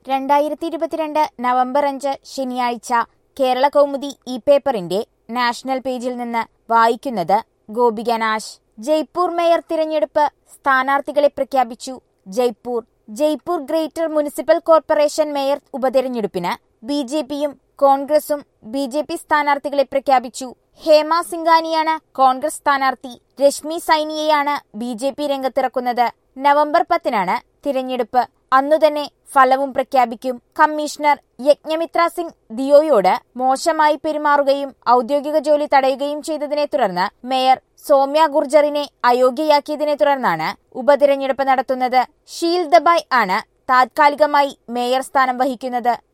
രണ്ടായിരത്തി ഇരുപത്തിരണ്ട് നവംബർ അഞ്ച് ശനിയാഴ്ച കേരള കൗമുദി ഇ പേപ്പറിന്റെ നാഷണൽ പേജിൽ നിന്ന് വായിക്കുന്നത് ഗോപിക നാശ് ജയ്പൂർ മേയർ തിരഞ്ഞെടുപ്പ് സ്ഥാനാർത്ഥികളെ പ്രഖ്യാപിച്ചു Jaipur Jaipur Greater municipal corporation mayor ഉപതെരഞ്ഞെടുപ്പിന് ബി ജെ പിയും കോൺഗ്രസും ബി ജെ പി സ്ഥാനാർത്ഥികളെ പ്രഖ്യാപിച്ചു ഹേമ സിംഗാനിയാണ് കോൺഗ്രസ് സ്ഥാനാർത്ഥി രശ്മി സൈനിയെയാണ് ബി ജെ പി രംഗത്തിറക്കുന്നത് നവംബർ പത്തിനാണ് തിരഞ്ഞെടുപ്പ് അന്നുതന്നെ ഫലവും പ്രഖ്യാപിക്കും കമ്മീഷണർ യജ്ഞമിത്ര സിംഗ് ദിയോയോട് മോശമായി പെരുമാറുകയും ഔദ്യോഗിക ജോലി തടയുകയും ചെയ്തതിനെ തുടർന്ന് മേയർ സോമ്യ ഗുർജറിനെ അയോഗ്യയാക്കിയതിനെ തുടർന്നാണ് ഉപതിരഞ്ഞെടുപ്പ് നടത്തുന്നത് ഷീൽ ദബായ് ആണ് താത്കാലികമായി മേയർ സ്ഥാനം വഹിക്കുന്നത്